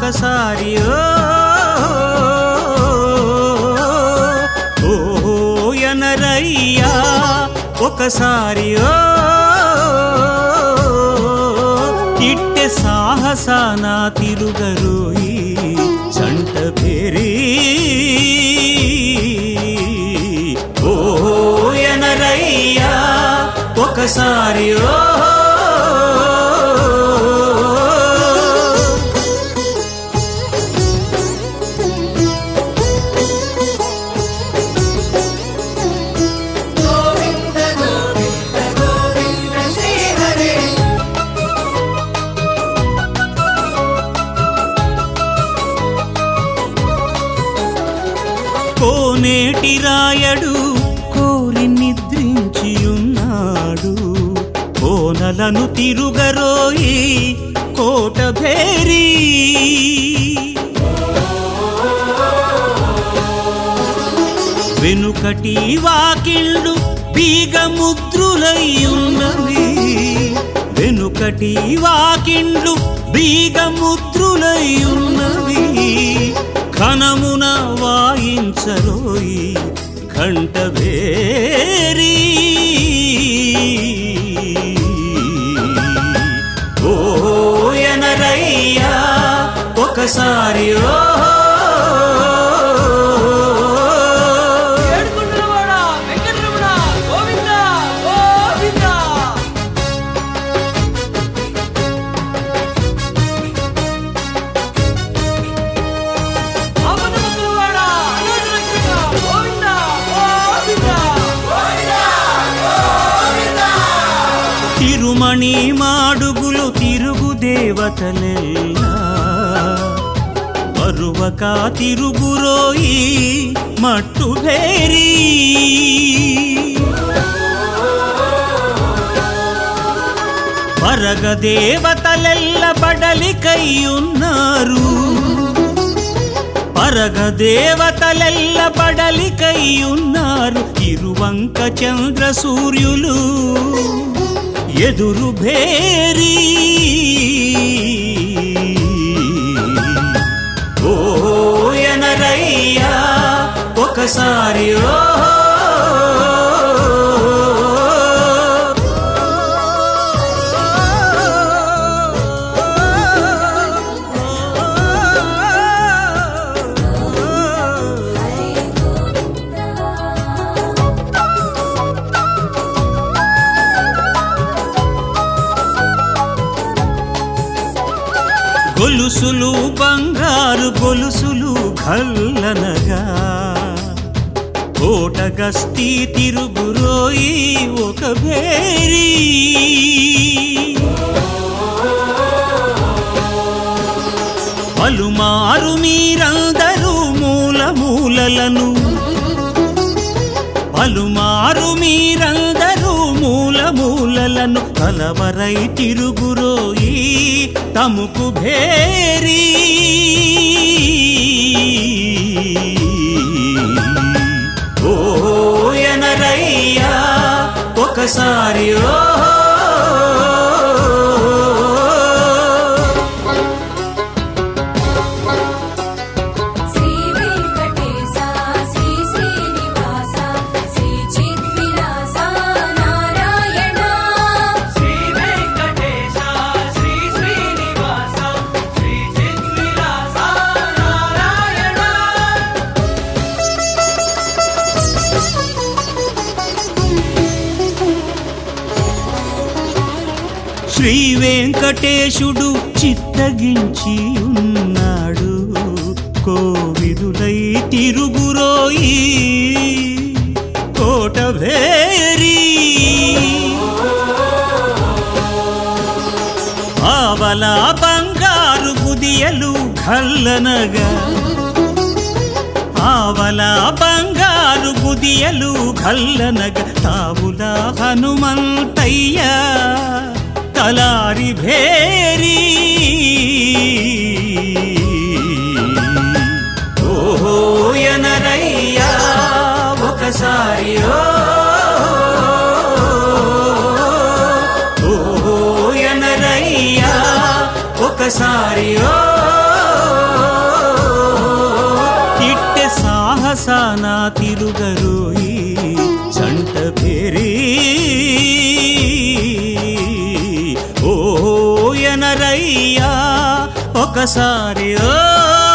ఒకసారి ఓ ఓ ఎనరయ్యా ఒకసారి ఓ ఇట్టె సాహసాన తిరుగరోయి చంట పేరీ ఓ ఎనరయ్యా ఒకసారి ఓ గోవింద గోవింద గోవింద శ్రీ హరే కోనేటి రాయడు కోరి నిద్రించి ఉన్నాడు కోనలను తిరుగరోయి కోట భేరీ వెనుకటి వాకిళ్ళు బీగముద్రులై ఉన్నవి వెనుకటి వాకిండ్లు బీగముద్రులై ఉన్నవి ఘనమున వాయించరోయి ఘంట భేరీ ఓ ఎనరయ్యా ఒకసారి ఓ ఏడుకొండలవాడ వెంకటరమణ గోవింద గోవింద ఆపదముక్కులవాడ అనాథ రక్షక గోవింద గోవింద గోవింద తిరుమణి మాడుగులు తిరుగు దేవతలెల్లా బరువక తిరుగురోయి మట్టు భేరీ పరగ దేవతలెల్ల బడలికై ఉన్నారు పరగ దేవతలెల్ల బడలికై ఉన్నారు ఇరువంక చంద్ర సూర్యులు ఎదురు భేరీ ఓ ఎనరయ్యా ఒకసారి ఓ గొలుసులు బంగారు గొలుసులు కల్లనగా కోట గస్తీ తిరుగురోయి ఒక భేరీ పలుమారు మీరందరూ మూల మూలలను పలుమారు మీరందరూ మూల మూలలను కలవరై తిరుగురోయి తముకు భేరీ ఓ ఎనరయ్యా ఒకసారి ఓ శ్రీ వెంకటేశ శ్రీ శ్రీనివాస శ్రీ చిద్విలాస నారాయణ శ్రీ వెంకటేశ శ్రీ శ్రీనివాస శ్రీ చిద్విలాస నారాయణ శ్రీ వెంకటేశుడు చిత్తగించి ఉన్నాడు కోవిదులై తిరుగురోయి కోట భేరీ ఆవల బంగారు గుదియలు కల్లనగా ఆవల బంగారు గుదియలు కల్లనగ తావుల హనుమంతయ్య తలారి భేరీ ఓహో ఎనరయ్యా ఒకసారి ఓ ఓహో ఎనరయ్యా ఒకసారి ఓ తిరుగరోయి జంట పేరీ ఓ ఎనరయ్యా ఒకసారి ఓ